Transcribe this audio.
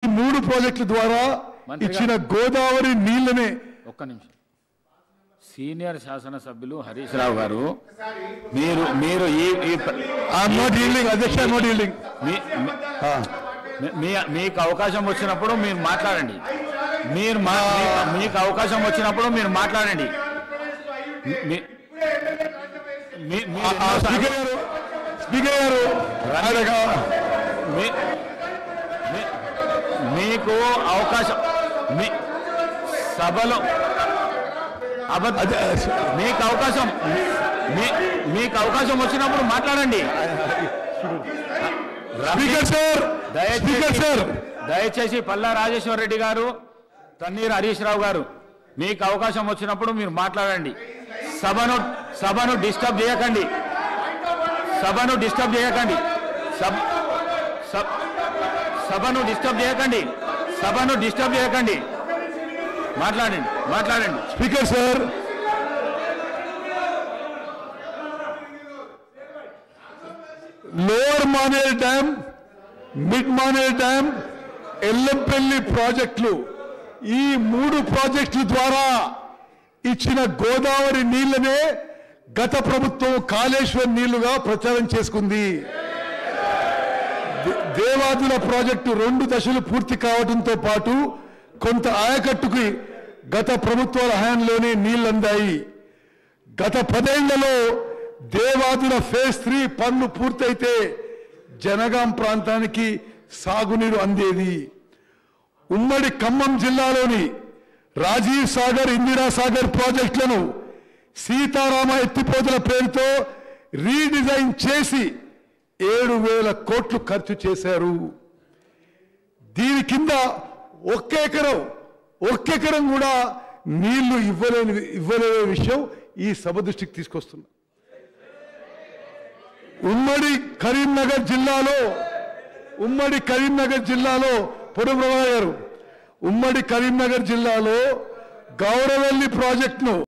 మూడు ప్రాజెక్టుల ద్వారా మంత్రి గారు. ఇచ్చిన గోదావరి నీళ్లనే ఒక్క నిమిషం సీనియర్ శాసనసభ్యులు హరీష్ రావు గారు మీరు మీరు ఈ ఈ ప్ర- ఐఎమ్ నాట్ ఈల్డింగ్ అధ్యక్ష ఐఎమ్ నాట్ ఈల్డింగ్ మీ- మీ- మీ మీకు అవకాశం వచ్చినప్పుడు మీరు మాట్లాడండి మీరు మా- మీ- మీకు అవకాశం వచ్చినప్పుడు మీరు మాట్లాడండి మీ- మీ- మీ- మీరు ఎన్నోసార్లు- స్పీకర్ గారు స్పీకర్ గారు ఆయన మీ- మీ- మీకు అవకాశం మీ సభలో అబద్ధ మీకు అవకాశం మీ- మీకు అవకాశం వచ్చినప్పుడు మాట్లాడండి స్పీకర్ సార్ స్పీకర్ సార్ దయచేసి పల్లా రాజేశ్వర రెడ్డి గారు తన్నీర్ హరీష్ రావు గారు మీకు అవకాశం వచ్చినప్పుడు మీరు మాట్లాడండి సభను సభను డిస్టర్బ్ చేయకండి సభను డిస్టర్బ్ చేయకండి సబ్ సబ్- సభను డిస్టర్బ్ చేయకండి సభను డిస్టర్బ్ చేయకండి మాట్లాడండి మాట్లాడండి speaker sir lower Maner dam mid Maner dam Yellampalli ప్రాజెక్టులు ఈ మూడు ప్రాజెక్టుల ద్వారా ఇచ్చిన గోదావరి నీళ్లనే గత ప్రభుత్వం కాళేశ్వరం నీళ్లుగా ప్రచారం చేసుకుంది దే- దేవాదుల ప్రాజెక్టు రెండు దశలు పూర్తి కావడంతో పాటు కొంత ఆయకట్టుకి గత ప్రభుత్వాల హయాంలోనే నీళ్లందాయి గత పదేళ్లలో దేవాదుల ఫేజ్ త్రీ పనులు పూర్తయితే జనగాం ప్రాంతానికి సాగునీరు అందేది ఉమ్మడి ఖమ్మం జిల్లాలోని రాజీవ్ సాగర్ ఇందిరా సాగర్ ప్రాజెక్టులను సీతారామ ఎత్తిపోతల పేరుతో రీడిజైన్ చేసి ఏడు వేల కోట్లు ఖర్చు చేశారు దీని కింద ఒక్క ఎకరం ఒక్క ఎకరం కూడా నీళ్లు ఇవ్వలేని ఇవ్వలేని విషయం ఈ సభ దృష్టికి తీసుకొస్తున్నా ఉమ్మడి కరీంనగర్ జిల్లాలో ఉమ్మడి కరీంనగర్ జిల్లాలో పొడుగు గారు ఉమ్మడి కరీంనగర్ జిల్లాలో గౌరవల్లి ప్రాజెక్టును